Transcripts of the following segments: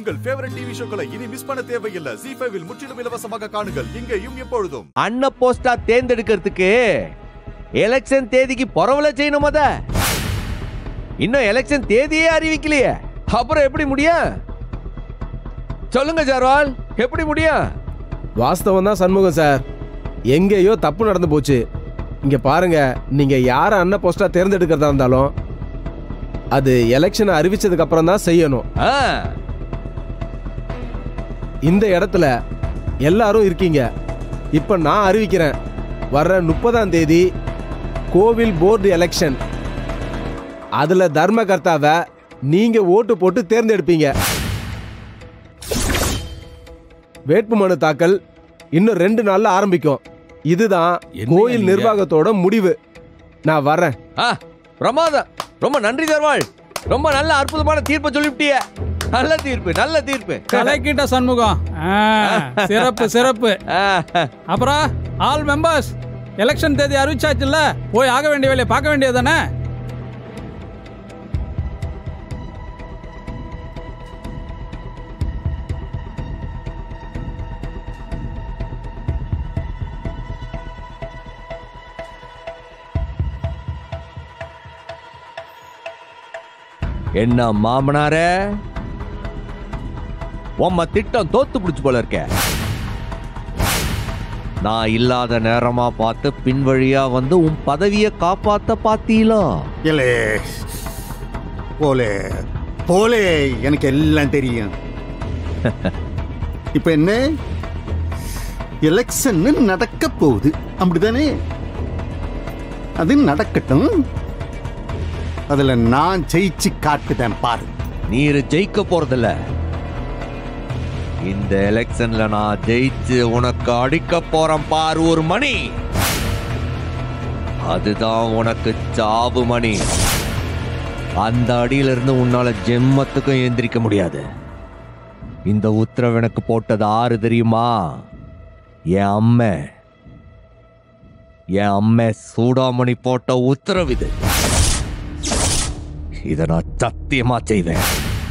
உங்கள் favourite TV ஷோக்களை இனி miss பண்ண தேவையில்லை ஜி ஃபைவில் முற்றிலும் இலவசமாக காணுங்கள் இங்கேயும் எப்பொழுதும் அண்ண போஸ்டா தேர்ந்தெடுக்கிறதுக்கு எலெக்ஷன் தேதிக்கு பரவல செய்யணும் அத இன்னும் எலெக்ஷன் தேதியே அறிவிக்கலையே அப்புறம் எப்படி முடியும் சொல்லுங்க ஜார்வால் எப்படி முடியும் வாஸ்தவம் தான் சண்முகம் சார் எங்கேயோ தப்பு நடந்து போச்சு இங்க பாருங்க நீங்க யார அண்ண போஸ்டா தேர்ந்தெடுக்கிறதா இருந்தாலும் அது எலெக்ஷன் அறிவிச்சதுக்கு அப்புறம் தான் செய்யணும் ஆ, இந்த இடத்துல எல்லாரும் இருக்கீங்க இப்ப நான் அறிவிக்கிறேன் வர்ற முப்பதாம் தேதி கோவில் போர்டு எலெக்ஷன் அதுல தர்மகர்த்தாவை நீங்க ஓட்டு போட்டு தேர்ந்தெடுப்பீங்க வேட்புமனு தாக்கல் இன்னும் ரெண்டு நாள்ல ஆரம்பிக்கும் இதுதான் என்னய்யா கோயில் நீங்க? நிர்வாகத்தோட முடிவு நான் வரேன் ஆ, பிரமாதம் ரொம்ப நன்றி ஜார்வால் ரொம்ப நல்ல அற்புதமான தீர்ப்பை சொல்லிவிட்டிய நல்ல தீர்ப்பு நல்ல தீர்ப்பு கலக்கிட்ட சண்முகம் ஆ, சிறப்பு சிறப்பு ஆ, அப்புறம் ஆல் மெம்பர்ஸ் எலெக்ஷன் தேதி அறிவிச்சாச்சுல்ல போய் ஆக வேண்டிய வேலையை பார்க்க வேண்டியது தானே என்ன மாமனாரே உம்ம திட்டம் தோத்து பிடிச்சு போல இருக்க நான் இல்லாத நேரமா பார்த்து பின்வழியா வந்து உன் பதவியை காப்பாத்த பாத்தீங்களோ இல்லே போலே போலே எனக்கு எல்லாம் தெரியும் இப்ப என்ன எலெக்ஷன் நடக்க போகுது அப்படிதானே அது நடக்கட்டும் அதுல நான் ஜெயிச்சு காட்டுதேன் பாரு நீர் ஜெயிக்க போறதில்ல இந்த எலெக்ஷன்ல நான் ஜெயிச்சு உனக்கு அடிக்க போறேன் பாரு ஒரு மணி அதுதான் உனக்கு சாவு மணி அந்த அடியில இருந்து உன்னால ஜெம்மத்துக்கும் எந்திரிக்க முடியாது இந்த உத்தரவு எனக்கு போட்டது ஆறு தெரியுமா என் அம்மை என் அம்மை சூடாமணி போட்ட உத்தரவு இது இதை நான் சத்தியமா செய்வேன்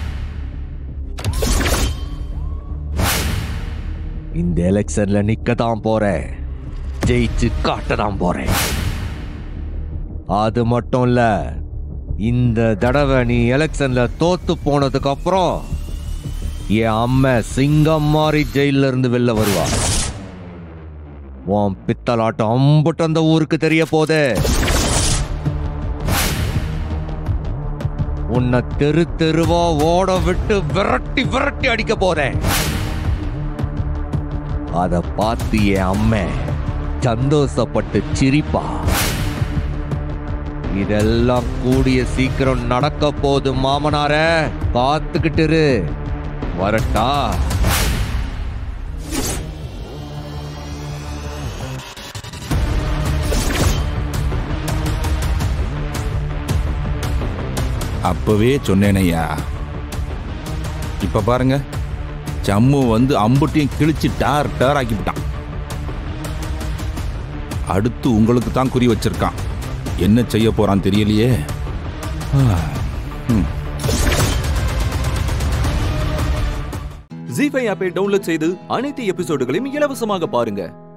இந்த எலெக்ஷன்ல நிக்க தான் போறேன் ஜெயிச்சு காட்ட தான் போறேன் அது மட்டும் இல்ல இந்த தடவை நீ எலெக்ஷன்ல தோத்து போனதுக்கு அப்புறம் என் அம்மா சிங்கம் மாதிரி ஜெயில இருந்து வெளில வருவா உன் பித்தலாட்டம் அம்புட்டு அந்த ஊருக்கு தெரிய போதே உன்னை தெரு தெருவா ஓட விட்டு விரட்டி விரட்டி அடிக்க போறேன் அத பார்த்து என் அம்மை சந்தோஷப்பட்டு சிரிப்பா இதெல்லாம் கூடிய சீக்கிரம் நடக்க போது மாமனார காத்துக்கிட்டு இரு. வரட்டா அப்பவே சொன்னேனையா இப்ப பாருங்க ஜம்மு வந்து அம்புட்டியும் கிழிச்சு டார் டார் ஆக்கிவிட்டான் அடுத்து உங்களுக்கு தான் குறி வச்சிருக்கான் என்ன செய்ய போறான் தெரியலையே ஆ, ம். ஜி ஃபைவ் ஆப்பை டவுன்லோட் செய்து அனைத்து எபிசோடுகளையும் இலவசமாக பாருங்க